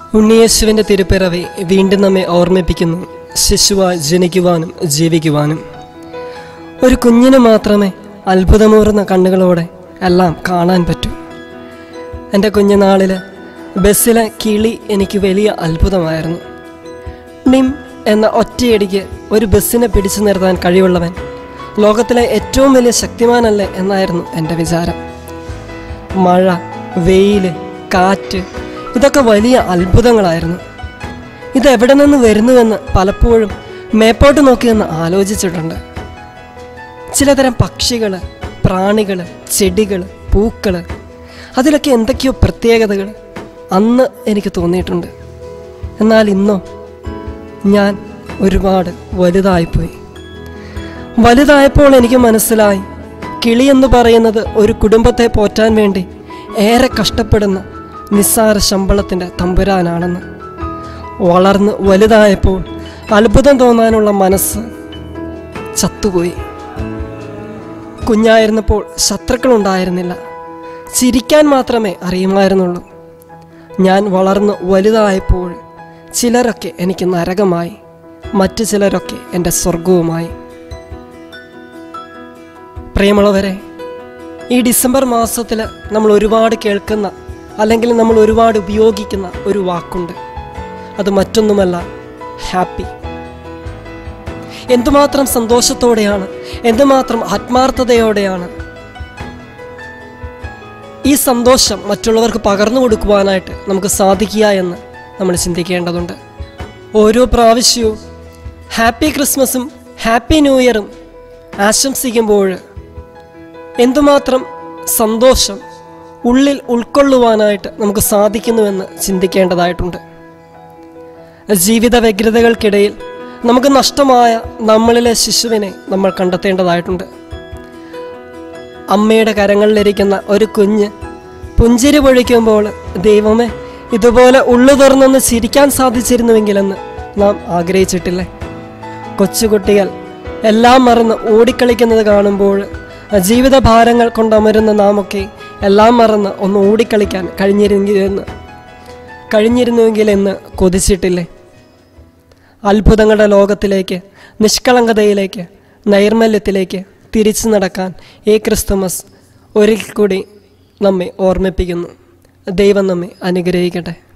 ഉണ്ണിയേശുവിൻ്റെ തിരുപ്പിറവി വീണ്ടും നമ്മെ ഓർമ്മിപ്പിക്കുന്നു ശിശുവായി ജനിക്കുവാനും ജീവിക്കുവാനും ഒരു കുഞ്ഞിന് മാത്രമേ അത്ഭുതമൂർന്ന കണ്ണുകളോടെ എല്ലാം കാണാൻ പറ്റൂ എൻ്റെ കുഞ്ഞുനാളിൽ ബസ്സിലെ കിളി എനിക്ക് വലിയ അത്ഭുതമായിരുന്നു നിം എന്ന ഒറ്റയടിക്ക് ഒരു ബസ്സിനെ പിടിച്ചു നിർത്താൻ കഴിവുള്ളവൻ ലോകത്തിലെ ഏറ്റവും വലിയ ശക്തിമാനല്ലേ എന്നായിരുന്നു എൻ്റെ വിചാരം മഴ വെയിൽ കാറ്റ് ഇതൊക്കെ വലിയ അത്ഭുതങ്ങളായിരുന്നു ഇത് എവിടെ നിന്ന് വരുന്നുവെന്ന് പലപ്പോഴും മേപ്പോട്ട് നോക്കിയെന്ന് ആലോചിച്ചിട്ടുണ്ട് ചിലതരം പക്ഷികൾ പ്രാണികൾ ചെടികൾ പൂക്കൾ അതിലൊക്കെ എന്തൊക്കെയോ പ്രത്യേകതകൾ അന്ന് എനിക്ക് തോന്നിയിട്ടുണ്ട് എന്നാൽ ഇന്നോ ഞാൻ ഒരുപാട് വലുതായിപ്പോയി വലുതായപ്പോൾ എനിക്ക് മനസ്സിലായി കിളി എന്ന് പറയുന്നത് ഒരു കുടുംബത്തെ പോറ്റാൻ വേണ്ടി ഏറെ കഷ്ടപ്പെടുന്ന നിസ്സാര ശമ്പളത്തിൻ്റെ തമ്പുരാനാണെന്ന് വളർന്ന് വലുതായപ്പോൾ അത്ഭുതം തോന്നാനുള്ള മനസ്സ് ചത്തുപോയി കുഞ്ഞായിരുന്നപ്പോൾ ശത്രുക്കളുണ്ടായിരുന്നില്ല ചിരിക്കാൻ മാത്രമേ അറിയുമായിരുന്നുള്ളൂ ഞാൻ വളർന്ന് വലുതായപ്പോൾ ചിലരൊക്കെ എനിക്ക് നരകമായി മറ്റു ചിലരൊക്കെ എൻ്റെ സ്വർഗവുമായി പ്രിയമുള്ളവരെ ഈ ഡിസംബർ മാസത്തിൽ നമ്മൾ ഒരുപാട് കേൾക്കുന്ന അല്ലെങ്കിൽ നമ്മൾ ഒരുപാട് ഉപയോഗിക്കുന്ന ഒരു വാക്കുണ്ട് അത് മറ്റൊന്നുമല്ല ഹാപ്പി എന്തുമാത്രം സന്തോഷത്തോടെയാണ് എന്തുമാത്രം ആത്മാർത്ഥതയോടെയാണ് ഈ സന്തോഷം മറ്റുള്ളവർക്ക് പകർന്നു കൊടുക്കുവാനായിട്ട് നമുക്ക് സാധിക്കുക എന്ന് നമ്മൾ ചിന്തിക്കേണ്ടതുണ്ട് ഓരോ പ്രാവശ്യവും ഹാപ്പി ക്രിസ്മസും ഹാപ്പി ന്യൂ ഇയറും ആശംസിക്കുമ്പോൾ എന്തുമാത്രം സന്തോഷം ഉള്ളിൽ ഉൾക്കൊള്ളുവാനായിട്ട് നമുക്ക് സാധിക്കുന്നുവെന്ന് ചിന്തിക്കേണ്ടതായിട്ടുണ്ട് ജീവിത വ്യഗ്രതകൾക്കിടയിൽ നമുക്ക് നഷ്ടമായ നമ്മളിലെ ശിശുവിനെ നമ്മൾ കണ്ടെത്തേണ്ടതായിട്ടുണ്ട് അമ്മയുടെ കരങ്ങളിലിരിക്കുന്ന ഒരു കുഞ്ഞ് പുഞ്ചിരി പൊഴിക്കുമ്പോൾ ദൈവമേ ഇതുപോലെ ഉള്ളു തുറന്നൊന്ന് ചിരിക്കാൻ സാധിച്ചിരുന്നുവെങ്കിലെന്ന് നാം ആഗ്രഹിച്ചിട്ടില്ലേ കൊച്ചുകുട്ടികൾ എല്ലാം മറന്ന് ഓടിക്കളിക്കുന്നത് കാണുമ്പോൾ ജീവിത ഭാരങ്ങൾ കൊണ്ടമരുന്ന നാമൊക്കെ എല്ലാം മറന്ന് ഒന്ന് ഓടിക്കളിക്കാൻ കഴിഞ്ഞിരുന്നെങ്കിലെന്ന് കഴിഞ്ഞിരുന്നുവെങ്കിലെന്ന് കൊതിച്ചിട്ടില്ലേ അത്ഭുതങ്ങളുടെ ലോകത്തിലേക്ക് നിഷ്കളങ്കതയിലേക്ക് നൈർമല്യത്തിലേക്ക് തിരിച്ചു നടക്കാൻ ഈ ക്രിസ്തുമസ് ഒരിക്കൽ കൂടി നമ്മെ ഓർമ്മിപ്പിക്കുന്നു ദൈവം നമ്മെ അനുഗ്രഹിക്കട്ടെ